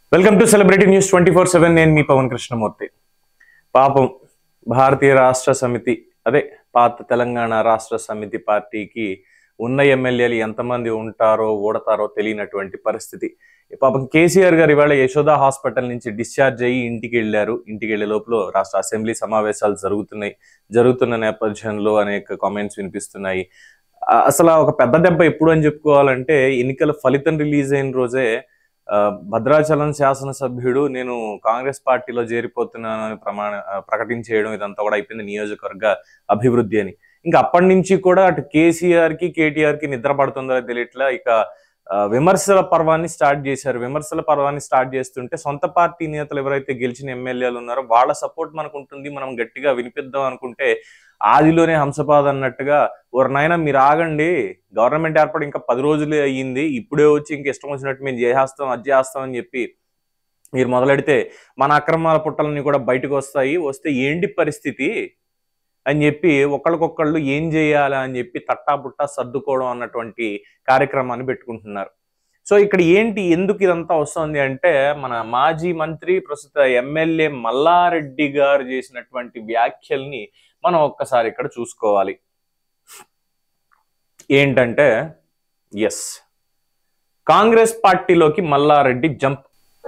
Welcome to celebrity news twenty four seven నేను మీ పవన్ కృష్ణమూర్తి పాపం భారతీయ రాష్ట్ర సమితి అదే పాత తెలంగాణ రాష్ట్ర సమితి పార్టీకి ఉన్న ఎమ్మెల్యేలు ఎంతమంది ఉంటారో ఓడతారో తెలియనటువంటి పరిస్థితి పాపం కేసీఆర్ గారు ఇవాళ యశోద హాస్పిటల్ నుంచి డిశ్చార్జ్ అయ్యి ఇంటికి వెళ్ళారు ఇంటికి వెళ్లే లోపల రాష్ట్ర అసెంబ్లీ సమావేశాలు జరుగుతున్నాయి జరుగుతున్న నేపథ్యంలో అనేక కామెంట్స్ వినిపిస్తున్నాయి ఆ, అసలు ఒక పెద్ద దెబ్బ ఎప్పుడు అని చెప్పుకోవాలంటే ఎన్నికల ఫలితం రిలీజ్ అయిన రోజే ఆ, భద్రాచలం శాసనసభ్యుడు నేను కాంగ్రెస్ పార్టీలో చేరిపోతున్నానని ప్రమాణ ఆ, ప్రకటించేయడం ఇదంతా కూడా అయిపోయింది నియోజకవర్గ అభివృద్ధి అని ఇంకా అప్పటి నుంచి కూడా అటు కేసీఆర్ కి కేటీఆర్ కి నిద్ర పడుతుందో తెలియట్లా ఇక ఆ, విమర్శల పర్వాన్ని స్టార్ట్ చేశారు విమర్శల పర్వాన్ని స్టార్ట్ చేస్తుంటే సొంత పార్టీ నేతలు ఎవరైతే గెలిచిన ఎమ్మెల్యేలు ఉన్నారో వాళ్ళ సపోర్ట్ మనకు ఉంటుంది మనం గట్టిగా వినిపిద్దాం అనుకుంటే ఆదిలోనే హంసపాద్ అన్నట్టుగా ఓరు నాయన మీరు ఆగండి గవర్నమెంట్ ఏర్పడి ఇంకా పది రోజులే అయ్యింది ఇప్పుడే వచ్చి ఇంక ఇష్టం వచ్చినట్టు మేము చేసేస్తాం అది చేస్తాం అని చెప్పి మీరు మొదలెడితే మన అక్రమాల పుట్టలన్నీ కూడా బయటకు వస్తాయి వస్తే ఏంటి పరిస్థితి అని చెప్పి ఒకళ్ళకొకళ్ళు ఏం చేయాలా అని చెప్పి తట్టాబుట్టా సర్దుకోవడం అన్నటువంటి కార్యక్రమాన్ని పెట్టుకుంటున్నారు సో ఇక్కడ ఏంటి ఎందుకు ఇదంతా వస్తుంది అంటే మన మాజీ మంత్రి ప్రస్తుత ఎమ్మెల్యే మల్లారెడ్డి గారు చేసినటువంటి వ్యాఖ్యల్ని మనం ఒక్కసారి ఇక్కడ చూసుకోవాలి ఏంటంటే ఎస్ కాంగ్రెస్ పార్టీలోకి మల్లారెడ్డి జంప్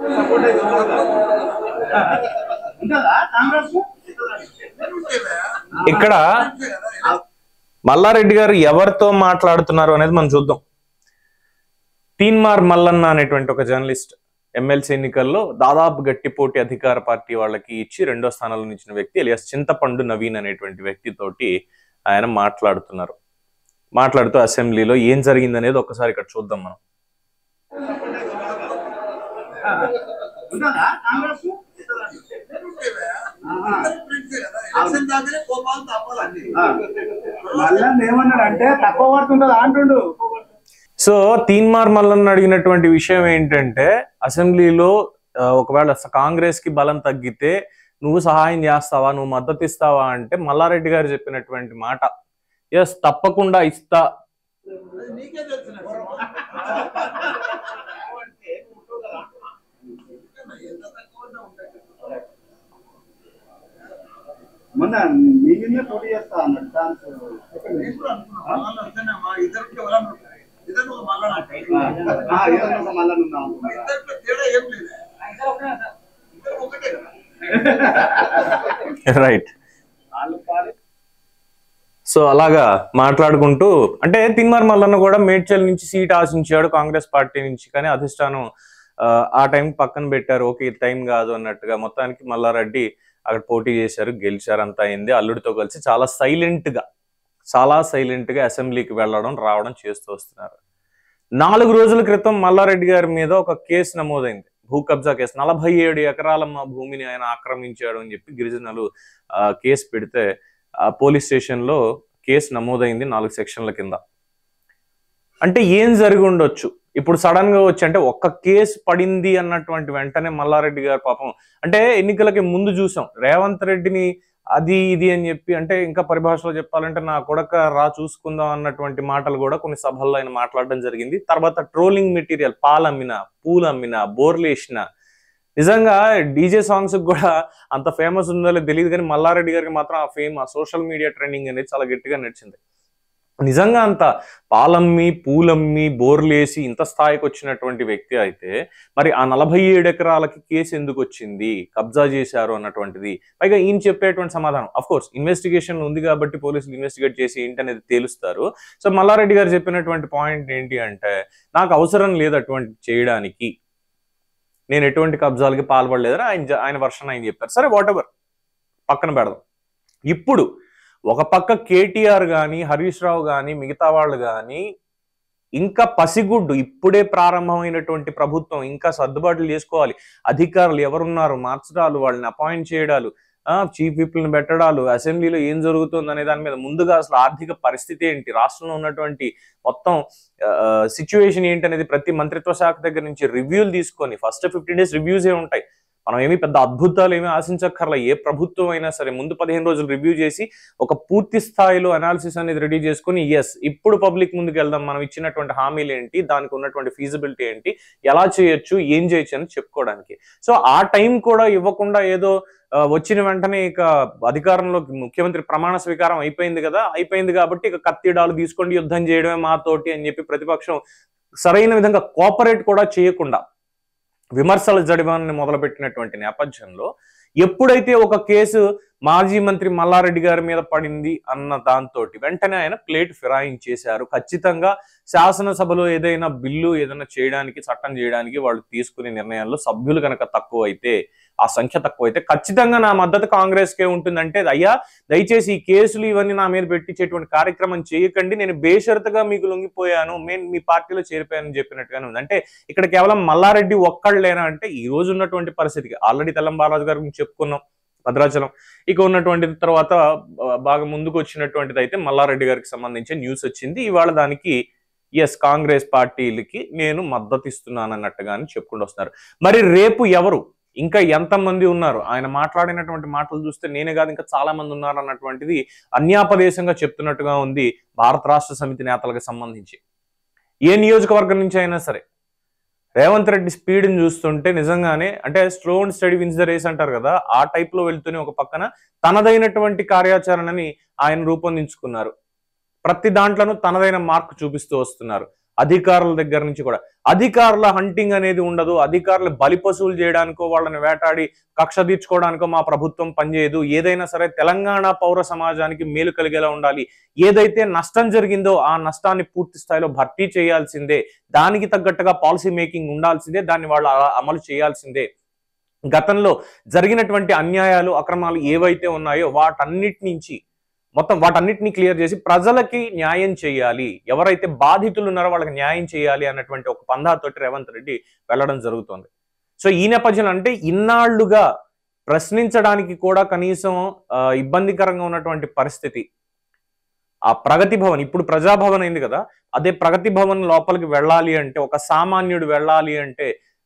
ఇక్కడ మల్లారెడ్డి గారు ఎవరితో మాట్లాడుతున్నారు అనేది మనం చూద్దాం తీన్మార్ మల్లన్న అనేటువంటి ఒక జర్నలిస్ట్ ఎమ్మెల్సీ ఎన్నికల్లో దాదాపు గట్టి పోటీ అధికార పార్టీ వాళ్ళకి ఇచ్చి రెండో స్థానంలో నిలిచిన వ్యక్తి ఎలియాస్ చింతపండు నవీన్ అనేటువంటి వ్యక్తితోటి ఆయన మాట్లాడుతున్నారు మాట్లాడుతూ అసెంబ్లీలో ఏం జరిగింది అనేది ఒకసారి ఇక్కడ చూద్దాం మనం మళ్ళా ఏమన్నాడు అంటే తక్కువ పడుతుంటది అంటుండు సో తీన్మార్ మల్లన్న అడిగినటువంటి విషయం ఏంటంటే అసెంబ్లీలో ఆ, ఒకవేళ కాంగ్రెస్ కి బలం తగ్గితే నువ్వు సహాయం చేస్తావా నువ్వు మద్దతు ఇస్తావా అంటే మల్లారెడ్డి గారు చెప్పినటువంటి మాట ఎస్ తప్పకుండా ఇస్తా మొన్న మీ మీదే పోటీ చేస్తా అన్నాడు ఛాన్స్ ఆ, ఏదో ఒక మళ్ళా నువ్వు అనుకున్నాడా? రైట్ సో అలాగా మాట్లాడుకుంటూ అంటే తిన్మార్ మల్లన్న కూడా మేడ్చల్ నుంచి సీట్ ఆశించాడు కాంగ్రెస్ పార్టీ నుంచి కానీ అధిష్టానం ఆ, ఆ టైం పక్కన పెట్టారు ఓకే ఇది టైం కాదు అన్నట్టుగా మొత్తానికి మల్లారెడ్డి అక్కడ పోటీ చేశారు గెలిచారు అంతా అయింది అల్లుడితో కలిసి చాలా సైలెంట్ గా చాలా సైలెంట్ గా అసెంబ్లీకి వెళ్ళడం రావడం చేస్తూ వస్తున్నారు నాలుగు రోజుల క్రితం మల్లారెడ్డి గారి మీద ఒక కేసు నమోదైంది భూ కబ్జా కేసు నలభై ఏడు ఎకరాల మా భూమిని ఆయన ఆక్రమించాడు అని చెప్పి గిరిజనులు ఆ, కేసు పెడితే ఆ పోలీస్ స్టేషన్ లో కేసు నమోదైంది నాలుగు సెక్షన్ల కింద అంటే ఏం జరిగి ఉండొచ్చు ఇప్పుడు సడన్ గా వచ్చి అంటే ఒక్క కేసు పడింది అన్నటువంటి వెంటనే మల్లారెడ్డి గారు పాపం అంటే ఎన్నికలకి ముందు చూసాం రేవంత్ రెడ్డిని అది ఇది అని చెప్పి అంటే ఇంకా పరిభాషలో చెప్పాలంటే నా కొడక రా చూసుకుందాం అన్నటువంటి మాటలు కూడా కొన్ని సభల్లో ఆయన మాట్లాడడం జరిగింది తర్వాత ట్రోలింగ్ మెటీరియల్ పాలు అమ్మిన పూలు అమ్మిన బోర్లు వేసిన నిజంగా డీజే సాంగ్స్ కూడా అంత ఫేమస్ ఉందో లేదో తెలియదు కానీ మల్లారెడ్డి గారికి మాత్రం ఆ ఫేమ్ ఆ సోషల్ మీడియా ట్రెండింగ్ అనేది చాలా గట్టిగా నడిచింది నిజంగా అంత పాలమ్మి పూలమ్మి బోర్లేసి ఇంత స్థాయికి వచ్చినటువంటి వ్యక్తి అయితే మరి ఆ నలభై ఏడు ఎకరాలకి కేసు ఎందుకు వచ్చింది కబ్జా చేశారు అన్నటువంటిది పైగా ఈయన చెప్పేటువంటి సమాధానం అఫ్ కోర్స్ ఇన్వెస్టిగేషన్ ఉంది కాబట్టి పోలీసులు ఇన్వెస్టిగేట్ చేసి ఏంటనేది తేలుస్తారు సో మల్లారెడ్డి గారు చెప్పినటువంటి పాయింట్ ఏంటి అంటే నాకు అవసరం లేదు అటువంటి చేయడానికి నేను ఎటువంటి కబ్జాలకి పాల్పడలేదని ఆయన జ- ఆయన వర్షన్ ఆయన చెప్పారు సరే వాట్ ఎవర్ పక్కన పెడదాం ఇప్పుడు ఒక పక్క కేటీఆర్ కానీ హరీష్ రావు కానీ మిగతా వాళ్ళు కానీ ఇంకా పసిగుడ్డు ఇప్పుడే ప్రారంభమైనటువంటి ప్రభుత్వం ఇంకా సర్దుబాట్లు చేసుకోవాలి అధికారులు ఎవరున్నారు మార్చడాలు వాళ్ళని అపాయింట్ చేయడాలు చీఫ్ విప్లను పెట్టడాలు అసెంబ్లీలో ఏం జరుగుతుంది అనే దాని మీద ముందుగా అసలు ఆర్థిక పరిస్థితి ఏంటి రాష్ట్రంలో ఉన్నటువంటి మొత్తం సిచ్యువేషన్ ఏంటి అనేది ప్రతి మంత్రిత్వ శాఖ దగ్గర నుంచి రివ్యూలు తీసుకొని ఫస్ట్ ఫిఫ్టీన్ డేస్ రివ్యూస్ ఏ ఉంటాయి మనం ఏమి పెద్ద అద్భుతాలు ఏమీ ఆశించక్కర్లా ఏ ప్రభుత్వం అయినా సరే ముందు పదిహేను రోజులు రివ్యూ చేసి ఒక పూర్తి స్థాయిలో అనాలిసిస్ అనేది రెడీ చేసుకుని ఎస్ ఇప్పుడు పబ్లిక్ ముందుకు వెళ్దాం మనం ఇచ్చినటువంటి హామీలు ఏంటి దానికి ఉన్నటువంటి ఫీజిబిలిటీ ఏంటి ఎలా చేయొచ్చు ఏం చేయొచ్చు అని చెప్పుకోవడానికి సో ఆ టైం కూడా ఇవ్వకుండా ఏదో ఆ, వచ్చిన వెంటనే ఇక అధికారంలో ముఖ్యమంత్రి ప్రమాణ స్వీకారం అయిపోయింది కదా అయిపోయింది కాబట్టి ఇక కత్తిడాలు తీసుకోండి యుద్ధం చేయడమే మాతోటి అని చెప్పి ప్రతిపక్షం సరైన విధంగా కోఆపరేట్ కూడా చేయకుండా విమర్శల జడివాన్ని మొదలుపెట్టినటువంటి నేపథ్యంలో ఎప్పుడైతే ఒక కేసు మాజీ మంత్రి మల్లారెడ్డి గారి మీద పడింది అన్న దాంతో వెంటనే ఆయన ప్లేట్ ఫిరాయించేశారు ఖచ్చితంగా శాసనసభలో ఏదైనా బిల్లు ఏదైనా చేయడానికి చట్టం చేయడానికి వాళ్ళు తీసుకునే నిర్ణయాల్లో సభ్యులు కనుక తక్కువ అయితే ఆ సంఖ్య తక్కువ అయితే ఖచ్చితంగా నా మద్దతు కాంగ్రెస్ కే ఉంటుందంటే అయ్యా దయచేసి ఈ కేసులు ఇవన్నీ నా మీద పెట్టించేటువంటి కార్యక్రమం చేయకండి నేను బేషరతుగా మీకు లొంగిపోయాను నేను మీ పార్టీలో చేరిపోయానని చెప్పినట్టుగానే ఉంది అంటే ఇక్కడ కేవలం మల్లారెడ్డి ఒక్కళ్ళేనా అంటే ఈ రోజు ఉన్నటువంటి పరిస్థితికి ఆల్రెడీ తెల్లం బాలాజు గారి గురించి చెప్పుకున్నాం భద్రాచలం ఇక ఉన్నటువంటి తర్వాత ఆ, బాగా ముందుకు వచ్చినటువంటిది అయితే మల్లారెడ్డి గారికి సంబంధించి న్యూస్ వచ్చింది ఇవాళ దానికి ఎస్ కాంగ్రెస్ పార్టీలకి నేను మద్దతు ఇస్తున్నాను అన్నట్టుగాని చెప్పుకుంటూ వస్తున్నారు మరి రేపు ఎవరు ఇంకా ఎంతమంది ఉన్నారు ఆయన మాట్లాడినటువంటి మాటలు చూస్తే నేనే కాదు ఇంకా చాలా మంది ఉన్నారు అన్నటువంటిది అన్యాపదేశంగా చెప్తున్నట్టుగా ఉంది భారత రాష్ట్ర సమితి నేతలకు సంబంధించి ఏ నియోజకవర్గం నుంచి అయినా సరే రేవంత్ రెడ్డి స్పీడ్ని చూస్తుంటే నిజంగానే అంటే slow and steady wins the race అంటారు కదా ఆ టైప్ లో వెళ్తూనే ఒక పక్కన తనదైనటువంటి కార్యాచరణని ఆయన రూపొందించుకున్నారు ప్రతి దాంట్లోనూ తనదైన మార్క్ చూపిస్తూ వస్తున్నారు అధికారుల దగ్గర నుంచి కూడా అధికారుల హంటింగ్ అనేది ఉండదు అధికారులు బలి పశువులు చేయడానికో వాళ్ళని వేటాడి కక్ష తీర్చుకోవడానికో మా ప్రభుత్వం పనిచేయదు ఏదైనా సరే తెలంగాణ పౌర సమాజానికి మేలు కలిగేలా ఉండాలి ఏదైతే నష్టం జరిగిందో ఆ నష్టాన్ని పూర్తి స్థాయిలో భర్తీ చేయాల్సిందే దానికి తగ్గట్టుగా పాలసీ మేకింగ్ ఉండాల్సిందే దాన్ని వాళ్ళు అలా అమలు చేయాల్సిందే గతంలో జరిగినటువంటి అన్యాయాలు అక్రమాలు ఏవైతే ఉన్నాయో వాటన్నిటి నుంచి మొత్తం వాటన్నిటిని క్లియర్ చేసి ప్రజలకి న్యాయం చేయాలి ఎవరైతే బాధితులు ఉన్నారో వాళ్ళకి న్యాయం చేయాలి అన్నటువంటి ఒక పందాతోటి రేవంత్ రెడ్డి వెళ్ళడం జరుగుతుంది సో ఈ నేపథ్యంలో అంటే ఇన్నాళ్లుగా ప్రశ్నించడానికి కూడా కనీసం ఆ, ఇబ్బందికరంగా ఉన్నటువంటి పరిస్థితి ఆ ప్రగతి భవన్ ఇప్పుడు ప్రజాభవన్ అయింది కదా అదే ప్రగతి భవన్ లోపలికి వెళ్ళాలి అంటే ఒక సామాన్యుడు వెళ్ళాలి అంటే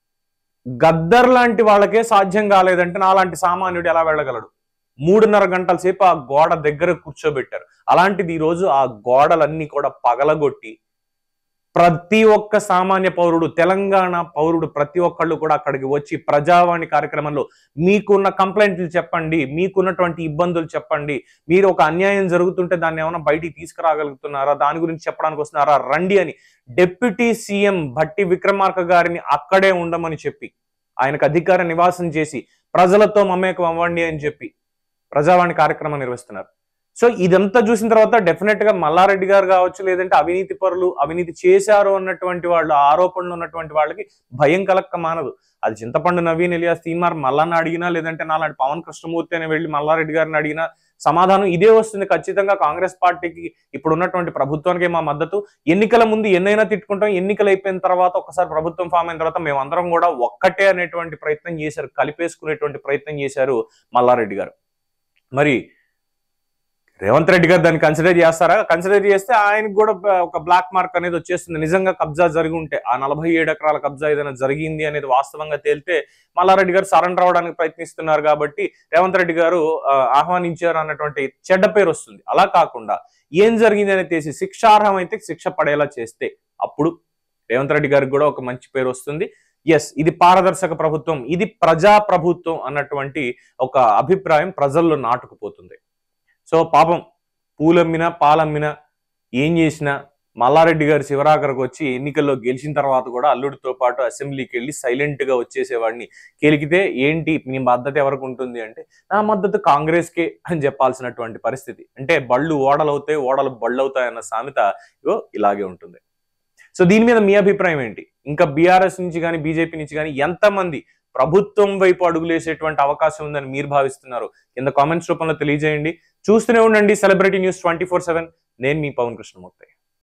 గద్దర్ లాంటి వాళ్ళకే సాధ్యం కాలేదంటే నాలాంటి సామాన్యుడు ఎలా వెళ్ళగలడు మూడున్నర గంటల సేపు ఆ గోడ దగ్గర కూర్చోబెట్టారు అలాంటిది ఈ రోజు ఆ గోడలన్నీ కూడా పగలగొట్టి ప్రతి ఒక్క సామాన్య పౌరుడు తెలంగాణ పౌరుడు ప్రతి ఒక్కళ్ళు కూడా అక్కడికి వచ్చి ప్రజావాణి కార్యక్రమంలో మీకున్న కంప్లైంట్లు చెప్పండి మీకున్నటువంటి ఇబ్బందులు చెప్పండి మీరు ఒక అన్యాయం జరుగుతుంటే దాన్ని ఏమైనా బయటికి తీసుకురాగలుగుతున్నారా దాని గురించి చెప్పడానికి వస్తున్నారా రండి అని డిప్యూటీ సీఎం భట్టి విక్రమార్క గారిని అక్కడే ఉండమని చెప్పి ఆయనకు అధికార నివాసం చేసి ప్రజలతో మమేకం అవ్వండి అని చెప్పి ప్రజావాణి కార్యక్రమం నిర్వహిస్తున్నారు సో ఇదంతా చూసిన తర్వాత డెఫినెట్ గా మల్లారెడ్డి గారు కావచ్చు లేదంటే అవినీతి పరులు అవినీతి చేశారు అన్నటువంటి వాళ్ళు ఆరోపణలు ఉన్నటువంటి వాళ్ళకి భయం కలక్క మానదు అది చింతపండు నవీన్ ఎలియాస్ తీన్మార్ మల్లన్న అడిగినా లేదంటే నాలాంటి పవన్ కృష్ణమూర్తి అని వెళ్ళి మల్లారెడ్డి గారిని అడిగినా సమాధానం ఇదే వస్తుంది ఖచ్చితంగా కాంగ్రెస్ పార్టీకి ఇప్పుడు ఉన్నటువంటి ప్రభుత్వానికి మా మద్దతు ఎన్నికల ముందు ఎన్నైనా తిట్టుకుంటాం ఎన్నికలు అయిపోయిన తర్వాత ఒకసారి ప్రభుత్వం ఫామ్ అయిన తర్వాత మేమందరం కూడా ఒక్కటే అనేటువంటి ప్రయత్నం చేశారు కలిపేసుకునేటువంటి ప్రయత్నం చేశారు మల్లారెడ్డి గారు మరి రేవంత్ రెడ్డి గారు దాన్ని కన్సిడర్ చేస్తారా కన్సిడర్ చేస్తే ఆయనకు కూడా బ- ఒక బ్లాక్ మార్క్ అనేది వచ్చేస్తుంది నిజంగా కబ్జా జరిగి ఉంటే ఆ నలభై ఏడు ఎకరాల కబ్జా ఏదైనా జరిగింది అనేది వాస్తవంగా తేలితే మల్లారెడ్డి గారు సరెండర్ అవడానికి ప్రయత్నిస్తున్నారు కాబట్టి రేవంత్ రెడ్డి గారు ఆ, ఆహ్వానించారు అన్నటువంటి చెడ్డ పేరు వస్తుంది అలా కాకుండా ఏం జరిగింది అనేది తెలిసి శిక్షార్హం అయితే శిక్ష పడేలా చేస్తే అప్పుడు రేవంత్ రెడ్డి గారికి కూడా ఒక మంచి పేరు వస్తుంది ఎస్ ఇది పారదర్శక ప్రభుత్వం ఇది ప్రజా ప్రభుత్వం అన్నటువంటి ఒక అభిప్రాయం ప్రజల్లో నాటుకుపోతుంది సో పాపం పూలమ్మినా పాలమ్మినా ఏం చేసినా మల్లారెడ్డి గారు శివరాకరకు వచ్చి ఎన్నికల్లో గెలిచిన తర్వాత కూడా అల్లుడితో పాటు అసెంబ్లీకి వెళ్ళి సైలెంట్ గా వచ్చేసేవాడిని కెలికితే ఏంటి మీ మద్దతు ఎవరికి ఉంటుంది అంటే నా మద్దతు కాంగ్రెస్ కే అని చెప్పాల్సినటువంటి పరిస్థితి అంటే బళ్ళు ఓడలు అవుతాయి ఓడలు బళ్ళు అవుతాయి అన్న సామెత ఇగో ఇలాగే ఉంటుంది సో దీని మీద మీ అభిప్రాయం ఏంటి ఇంకా బీఆర్ఎస్ నుంచి కానీ బీజేపీ నుంచి కానీ ఎంతమంది ప్రభుత్వం వైపు అడుగులేసేటువంటి అవకాశం ఉందని మీరు భావిస్తున్నారు కింద కామెంట్స్ రూపంలో తెలియజేయండి చూస్తూనే ఉండండి celebrity news twenty four seven నేను మీ పవన్ కృష్ణమూర్తి